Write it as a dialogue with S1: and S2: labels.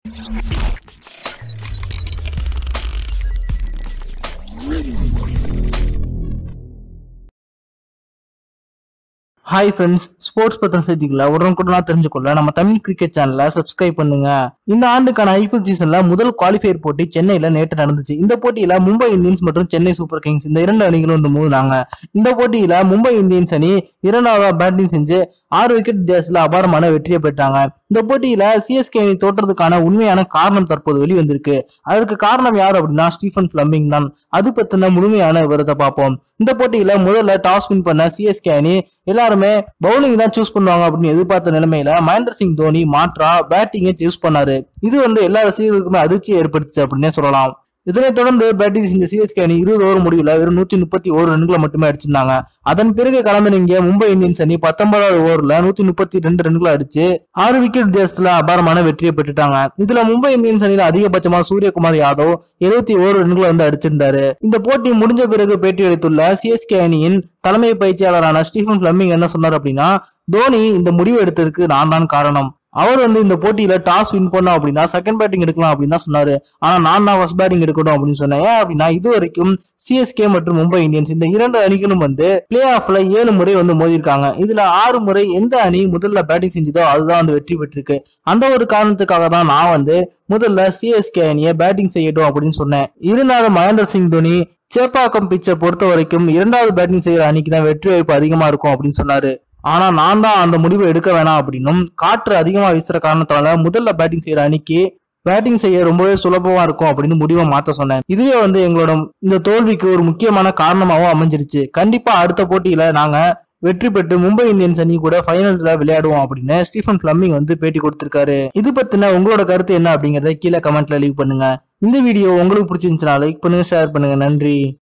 S1: hi friends sports பத்தின செய்திகளை உடனுக்குடனா தெரிஞ்சுக்கொள்ள நம்ம தமிழ் கிரிக்கெட் சேனலை சப்ஸ்கிரைப் பண்ணுங்க இந்த ஆண்டுக்கான ஐபிஎல் சீசன்ல முதல் குவாலிஃபயர் போட்டி சென்னையில நேற்று நடந்துச்சு இந்த போட்டியில மும்பை இந்தியன்ஸ் மற்றும் சென்னை சூப்பர் கிங்ஸ் இந்த இரண்டு அணிகளும் வந்து மோதினாங்க இந்த போட்டியில மும்பை இந்தியன்ஸ் அணி இரண்டாவதா பேட்டிங் செஞ்சு ஆறு விக்கெட் வித்தியாசத்துல அபாரமான வெற்றியை பெற்றாங்க இந்த போட்டியில சிஎஸ்கே அணி தோற்றதுக்கான உண்மையான காரணம் தற்போது வெளிவந்திருக்கு அதற்கு காரணம் யார் அப்படின்னா ஸ்டீஃபன் பிளம்பிங் தான் அது பத்தின முழுமையான விவரத்தை பார்ப்போம் இந்த போட்டியில முதல்ல டாஸ் வின் பண்ண சிஎஸ்கே அணி எல்லாருமே பவுலிங் தான் சூஸ் பண்ணுவாங்க அப்படின்னு எதிர்பார்த்த நிலைமையில மகேந்திர சிங் தோனி மாற்றா பேட்டிங்கை சூஸ் பண்ணாரு இது வந்து எல்லா ரசிகர்களுக்குமே அதிர்ச்சியை ஏற்படுத்துச்சு அப்படின்னே சொல்லலாம் இதனைத் தொடர்ந்து பேட்டிங் செஞ்ச சிஎஸ்கே அணி இருபது ஓவர் முடிவில் வெறும் நூத்தி முப்பத்தி ஒரு ரன்களை மட்டுமே அடிச்சிருந்தாங்க அதன் பிறகு களமிறங்கிய மும்பை இந்தியன்ஸ் அணி பத்தொன்பதாவது ஓவர்ல நூத்தி முப்பத்தி ரெண்டு ரன்களை அடிச்சு ஆறு விக்கெட் வித்தியாசத்துல அபாரமான வெற்றியை பெற்றுட்டாங்க இதுல மும்பை இந்தியன்ஸ் அணியில அதிகபட்சமா சூரியகுமார் யாதவ் எழுபத்தி ஓரு ரன்களை வந்து அடிச்சிருந்தாரு இந்த போட்டி முடிஞ்ச பிறகு பேட்டி அளித்துள்ள சிஎஸ்கே அணியின் தலைமை பயிற்சியாளரான ஸ்டீஃபன் பிளமிங் என்ன சொன்னார் அப்படின்னா தோனி இந்த முடிவு எடுத்ததுக்கு நான் தான் காரணம் அவர் வந்து இந்த போட்டியில டாஸ் வின் பண்ணோம் அப்படின்னா செகண்ட் பேட்டிங் எடுக்கலாம் அப்படின்னு தான் சொன்னாரு ஆனா நான் தான் ஃபர்ஸ்ட் பேட்டிங் எடுக்கணும் அப்படின்னு சொன்னேன் ஏன் அப்படின்னா இது வரைக்கும் சிஎஸ்கே மற்றும் மும்பை இந்தியன்ஸ் இந்த இரண்டு அணிகளும் வந்து பிளே ஆஃப்ல ஏழு முறை வந்து மோதிருக்காங்க இதுல ஆறு முறை எந்த அணி முதல்ல பேட்டிங் செஞ்சதோ அதுதான் வந்து வெற்றி பெற்றிருக்கு அந்த ஒரு காரணத்துக்காக தான் நான் வந்து முதல்ல சிஎஸ்கே அணியை பேட்டிங் செய்யட்டும் அப்படின்னு சொன்னேன் இருந்தாலும் மகேந்திர சிங் தோனி சேப்பாக்கம் பிச்சை பொறுத்த வரைக்கும் இரண்டாவது பேட்டிங் செய்யற அணிக்கு தான் வெற்றி வாய்ப்பு அதிகமா இருக்கும் அப்படின்னு சொன்னாரு ஆனா நான் தான் அந்த முடிவை எடுக்க வேணாம் அப்படின்னும் காற்று அதிகமா வீசுற காரணத்தால முதல்ல பேட்டிங் செய்யற அணிக்கு பேட்டிங் செய்ய ரொம்பவே சுலபமா இருக்கும் அப்படின்னு முடிவை மாத்த சொன்னேன் இதுவே வந்து எங்களோட இந்த தோல்விக்கு ஒரு முக்கியமான காரணமாகவும் அமைஞ்சிருச்சு கண்டிப்பா அடுத்த போட்டியில நாங்க வெற்றி பெற்று மும்பை இந்தியன்ஸ் அணி கூட ஃபைனல்ஸ்ல விளையாடுவோம் அப்படின்னு ஸ்டீஃபன் பிளம்மிங் வந்து பேட்டி கொடுத்திருக்காரு இது பத்தின உங்களோட கருத்து என்ன அப்படிங்கறத கீழே கமெண்ட்ல லீவ் பண்ணுங்க இந்த வீடியோ உங்களுக்கு பிடிச்சிருந்துச்சுன்னா லைக் பண்ணுங்க ஷேர் பண்ணுங்க நன்றி